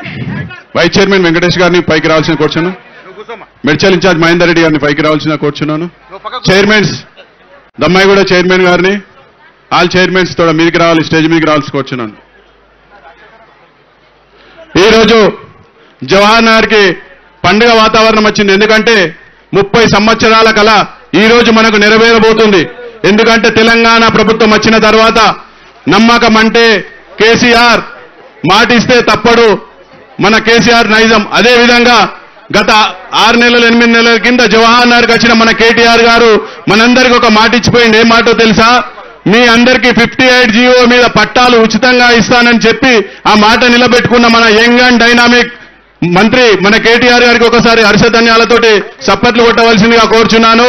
vice chairman Venkatesh గారిని పైకి రావాల్సిన కోరుచున్నాను మెడ్చల్ ఇన్ఛార్జ్ మహేందర్ రెడ్డి గారిని పైకి రావాల్సిన కోరుచున్నాను చైర్మన్స్ దమ్మాయిగూడ చైర్మన్ గారిని ఆల్ చైర్మన్స్ తోడ మీదకి రావాలి స్టేజ్ మీదకి రావాల్సి కోరుచున్నాను ఈరోజు జవహర్ నగర్ కి పండుగ వాతావరణం వచ్చింది ఎందుకంటే ముప్పై సంవత్సరాల కల ఈ రోజు మనకు నెరవేరబోతుంది ఎందుకంటే తెలంగాణ ప్రభుత్వం వచ్చిన తర్వాత నమ్మకం అంటే కేసీఆర్ మాటిస్తే తప్పడు మన కేసీఆర్ నైజం అదే విధంగా గత ఆరు నెలలు ఎనిమిది నెలల కింద జవహర్ నగర్కి వచ్చిన మన కేటీఆర్ గారు మనందరికి ఒక మాట ఇచ్చిపోయింది ఏం మాటో తెలుసా మీ అందరికీ ఫిఫ్టీ ఎయిట్ జీవో మీద పట్టాలు ఉచితంగా ఇస్తానని చెప్పి ఆ మాట నిలబెట్టుకున్న మన యంగ్ అండ్ డైనామిక్ మంత్రి మన కేటీఆర్ గారికి ఒకసారి హర్షధన్యాలతోటి చప్పట్లు కొట్టవలసిందిగా కోరుచున్నాను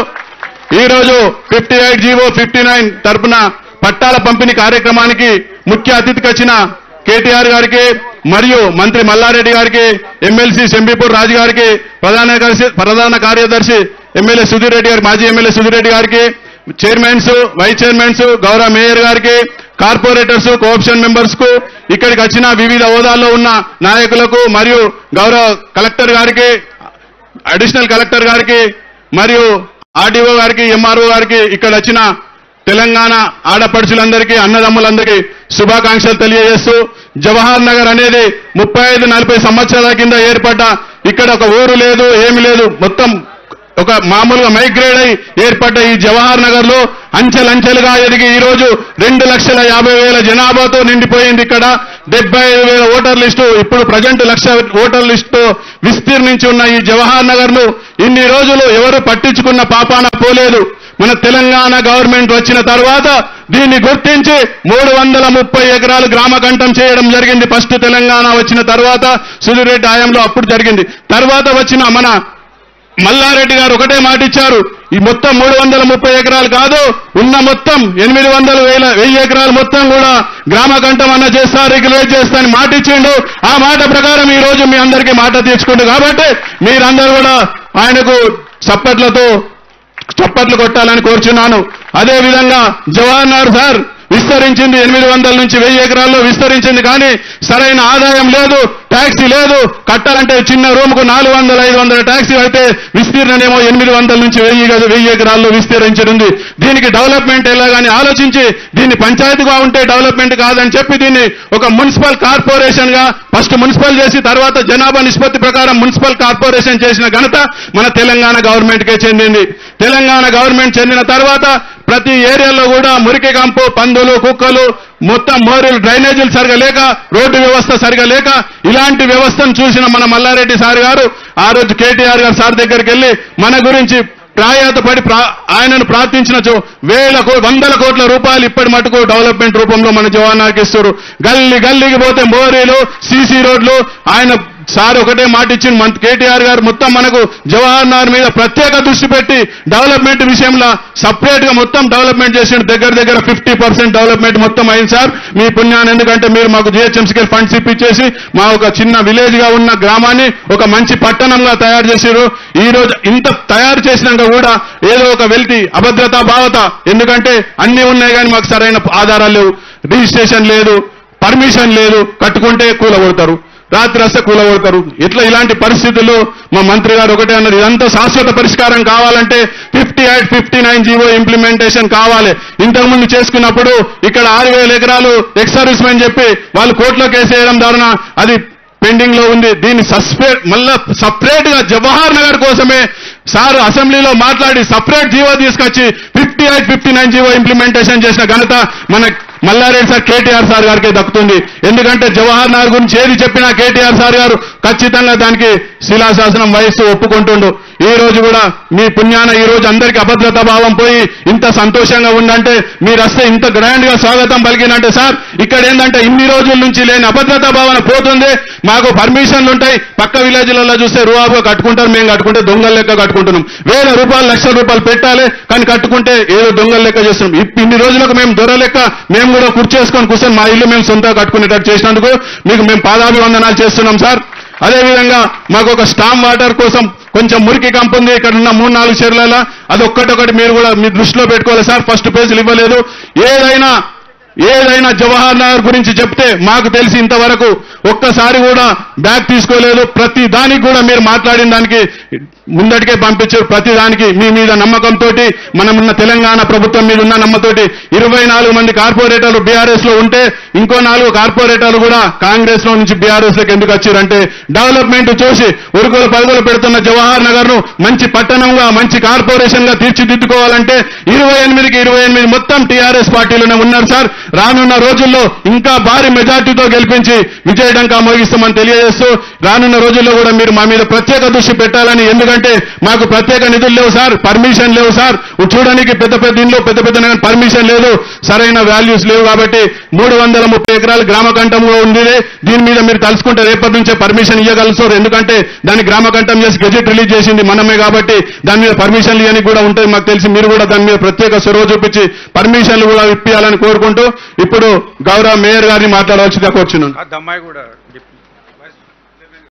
ఈ రోజు fifty eight GO fifty nine తరపున పట్టాల పంపిణీ కార్యక్రమానికి ముఖ్య అతిథికి వచ్చిన కేటీఆర్ గారికి మరియు మంత్రి మల్లారెడ్డి గారికి ఎమ్మెల్సీ శంబీపూర్ రాజు గారికి ప్రధాన కార్యదర్శి ప్రధాన కార్యదర్శి ఎమ్మెల్యే సుధీర్ రెడ్డి గారికి మాజీ ఎమ్మెల్యే సుధీర్ రెడ్డి గారికి చైర్మన్స్ వైస్ చైర్మన్స్ గౌరవ మేయర్ గారికి కార్పొరేటర్స్ కోఆప్షన్ మెంబర్స్ కు ఇక్కడికి వచ్చిన వివిధ హోదాల్లో ఉన్న నాయకులకు మరియు గౌరవ కలెక్టర్ గారికి అడిషనల్ కలెక్టర్ గారికి మరియు ఆర్డీఓ గారికి ఎంఆర్ఓ గారికి ఇక్కడ వచ్చిన తెలంగాణ ఆడపడుచులందరికీ అన్నదమ్ములందరికీ శుభాకాంక్షలు తెలియజేస్తూ జవహర్ నగర్ అనేది ముప్పై ఐదు నలభై సంవత్సరాల కింద ఏర్పడ్డ ఇక్కడ ఒక ఊరు లేదు ఏమి లేదు మొత్తం ఒక మామూలుగా మైగ్రేడ్ అయి ఏర్పడ్డ ఈ జవహర్ నగర్ లో అంచెలంచెలుగా ఎదిగి ఈ రోజు రెండు లక్షల యాభై వేల జనాభాతో నిండిపోయింది ఇక్కడ డెబ్బై ఐదు వేల ఓటర్ లిస్టు ఇప్పుడు ప్రజెంట్ లక్ష ఓటర్ లిస్టు విస్తీర్ణించి ఉన్న ఈ జవహర్ నగర్ ను ఇన్ని రోజులు ఎవరు పట్టించుకున్న పాపాన పోలేదు మన తెలంగాణ గవర్నమెంట్ వచ్చిన తర్వాత దీన్ని గుర్తించి మూడు వందల ముప్పై ఎకరాలు గ్రామ కంఠం చేయడం జరిగింది ఫస్ట్ తెలంగాణ వచ్చిన తర్వాత సుధీరెడ్డి హయాంలో అప్పుడు జరిగింది తర్వాత వచ్చిన మన మల్లారెడ్డి గారు ఒకటే మాట ఇచ్చారు ఈ మొత్తం మూడు వందల ముప్పై ఎకరాలు కాదు ఉన్న మొత్తం ఎనిమిది వందల వేల వెయ్యి ఎకరాలు మొత్తం కూడా గ్రామ కంఠం అన్న చేస్తా రెగ్యులేట్ చేస్తా అని మాట ఇచ్చిండు ఆ మాట ప్రకారం ఈ రోజు మీ అందరికీ మాట తీర్చుకుంటు కాబట్టి మీరందరూ కూడా ఆయనకు చప్పట్లతో చప్పట్లు కొట్టాలని కోరుచున్నాను అదే విధంగా జవహర్ నగర్ సార్ విస్తరించింది ఎనిమిది వందల నుంచి వెయ్యి ఎకరాల్లో విస్తరించింది కానీ సరైన ఆదాయం లేదు ట్యాక్సీ లేదు కట్టాలంటే చిన్న రూమ్ కు నాలుగు వందల ఐదు వందల ట్యాక్సీ అయితే విస్తీర్ణనేమో ఎనిమిది వందల నుంచి వెయ్యి గజ- వెయ్యి ఎకరాల్లో విస్తరించింది దీనికి డెవలప్మెంట్ ఎలాగని ఆలోచించి దీన్ని పంచాయతీగా ఉంటే డెవలప్మెంట్ కాదని చెప్పి దీన్ని ఒక మున్సిపల్ కార్పొరేషన్ గా ఫస్ట్ మున్సిపల్ చేసి తర్వాత జనాభా నిష్పత్తి ప్రకారం మున్సిపల్ కార్పొరేషన్ చేసిన ఘనత మన తెలంగాణ గవర్నమెంట్ కే చెందింది తెలంగాణ గవర్నమెంట్ చెందిన తర్వాత ప్రతి ఏరియాలో కూడా మురికి కంపు పందులు కుక్కలు మొత్తం మోరీలు డ్రైనేజీలు సరిగా లేక రోడ్డు వ్యవస్థ సరిగా లేక ఇలాంటి వ్యవస్థను చూసిన మన మల్లారెడ్డి సార్ గారు ఆ రోజు కేటీఆర్ గారు సార్ దగ్గరికి వెళ్ళి మన గురించి ప్రాయాత పడి ప్రా- ఆయనను ప్రార్థించిన వేల కో- వందల కోట్ల రూపాయలు ఇప్పటి మటుకు డెవలప్మెంట్ రూపంలో మన జవానాకి ఇస్తారు గల్లీ గల్లీకి పోతే మోరీలు సీసీ రోడ్లు ఆయన సార్ ఒకటే మాట ఇచ్చింది మన కేటీఆర్ గారు మొత్తం మనకు జవహర్ నగర్ మీద ప్రత్యేక దృష్టి పెట్టి డెవలప్మెంట్ విషయంలో సపరేట్ గా మొత్తం డెవలప్మెంట్ చేసిండు దగ్గర దగ్గర ఫిఫ్టీ పర్సెంట్ డెవలప్మెంట్ మొత్తం అయింది సార్ మీ పుణ్యాన్ని ఎందుకంటే మీరు మాకు జిహెచ్ఎంసీకి ఫండ్స్ ఇప్పించేసి మా ఒక చిన్న విలేజ్ గా ఉన్న గ్రామాన్ని ఒక మంచి పట్టణంగా తయారు చేసారు ఈ రోజు ఇంత తయారు చేసినాక కూడా ఏదో ఒక వెల్తి అభద్రతా భావత ఎందుకంటే అన్ని ఉన్నాయి కానీ మాకు సరైన ఆధారాలు లేవు రిజిస్ట్రేషన్ లేదు పర్మిషన్ లేదు కట్టుకుంటే కూలగొడతారు రాత్రి వస్తే కూలగొడతారు ఇట్లా ఇలాంటి పరిస్థితుల్లో మా మంత్రి గారు ఒకటే అన్నారు ఇదంతా శాశ్వత పరిష్కారం కావాలంటే fifty eight fifty nine GO implementation కావాలి ఇంతకుముందు చేసుకున్నప్పుడు ఇక్కడ ఆరు వేల ఎకరాలు ఎక్స్ సర్వీస్ మెన్ చెప్పి వాళ్ళు కోర్టులో కేసు వేయడం ద్వారా అది పెండింగ్ లో ఉంది దీన్ని సస్పెండ్ మళ్ళా సపరేట్ గా జవహర్ నగర్ కోసమే సార్ అసెంబ్లీలో మాట్లాడి సపరేట్ జీవో తీసుకొచ్చి fifty eight fifty nine GO implementation చేసిన ఘనత మన మల్లారెడ్డి సార్ కేటీఆర్ సార్ గారికి దక్కుతుంది ఎందుకంటే జవహర్ నగర్ గురించి ఏది చెప్పినా కేటీఆర్ సార్ గారు ఖచ్చితంగా దానికి శిలాశాసనం వయస్సు ఒప్పుకుంటుండు ఈ రోజు కూడా మీ పుణ్యాన ఈ రోజు అందరికీ అభద్రతా భావం పోయి ఇంత సంతోషంగా ఉందంటే మీరు వస్తే ఇంత గ్రాండ్ గా స్వాగతం పలికినంటే సార్ ఇక్కడ ఏంటంటే ఇన్ని రోజుల నుంచి లేని అభద్రతా భావన పోతుంది మాకు పర్మిషన్లు ఉంటాయి పక్క విలేజ్లలో చూస్తే రూపాగా కట్టుకుంటారు మేము కట్టుకుంటే దొంగల లెక్క కట్టుకుంటున్నాం వేల రూపాయలు లక్షల రూపాయలు పెట్టాలి కానీ కట్టుకుంటే ఏదో దొంగల లెక్క చేస్తున్నాం ఇప్- ఇన్ని రోజులకు మేము దొర లెక్క మేము కూడా కుర్చేసుకొని కూర్చొని మా ఇల్లు మేము సొంతంగా కట్టుకునేటట్టు చేసినందుకు మీకు మేము పాదాభివందనాలు చేస్తున్నాం సార్ అదేవిధంగా మాకు ఒక స్టామ్ వాటర్ కోసం కొంచెం మురికి కంపు ఉంది ఇక్కడ ఉన్న మూడు నాలుగు చీరల అది ఒక్కటొకటి మీరు కూడా మీ దృష్టిలో పెట్టుకోవాలి సార్ ఫస్ట్ పేజీలు ఇవ్వలేదు ఏదైనా ఏదైనా జవహర్ నగర్ గురించి చెప్తే మాకు తెలిసి ఇంతవరకు ఒక్కసారి కూడా బ్యాక్ తీసుకోలేదు ప్రతి దానికి కూడా మీరు మాట్లాడిన దానికి ముందటికే పంపించారు ప్రతి దానికి మీ మీద నమ్మకంతో మనమున్న తెలంగాణ ప్రభుత్వం మీద ఉన్న నమ్మతోటి ఇరవై నాలుగు మంది కార్పొరేటర్లు బీఆర్ఎస్ లో ఉంటే ఇంకో నాలుగు కార్పొరేటర్లు కూడా కాంగ్రెస్ లో నుంచి బీఆర్ఎస్ లోకి ఎందుకు వచ్చారంటే డెవలప్మెంట్ చూసి ఉరుకులు పరుగులు పెడుతున్న జవహర్ నగర్ ను మంచి పట్టణంగా మంచి కార్పొరేషన్ గా తీర్చిదిద్దుకోవాలంటే ఇరవై ఎనిమిదికి ఇరవై ఎనిమిది మొత్తం టీఆర్ఎస్ పార్టీలోనే ఉన్నారు సార్ రానున్న రోజుల్లో ఇంకా భారీ మెజార్టీతో గెలిపించి విజయడంకా మోగిస్తామని తెలియజేస్తూ రానున్న రోజుల్లో కూడా మీరు మా మీద ప్రత్యేక దృష్టి పెట్టాలని ఎందుకంటే మాకు ప్రత్యేక నిధులు లేవు సార్ పర్మిషన్ లేవు సార్ చూడడానికి పెద్ద పెద్ద ఇంట్లో పెద్ద పెద్ద పర్మిషన్ లేదు సరైన వాల్యూస్ లేవు కాబట్టి మూడు వందల ముప్పై ఎకరాలు గ్రామ కంఠంలో ఉంది దీని మీద మీరు తలుసుకుంటే రేపటి నుంచే పర్మిషన్ ఇవ్వగలుగుతారు ఎందుకంటే దాన్ని గ్రామ కంఠం చేసి గెజెట్ రిలీజ్ చేసింది మనమే కాబట్టి దాని మీద పర్మిషన్లు ఇవన్నీ కూడా ఉంటాయి మాకు తెలిసి మీరు కూడా దాని మీద ప్రత్యేక చొరవ చూపించి పర్మిషన్లు కూడా ఇప్పించాలని కోరుకుంటూ ఇప్పుడు గౌరవ మేయర్ గారిని మాట్లాడవలసిందిగా కూర్చున్నాను ఆ దమ్మాయి కూడా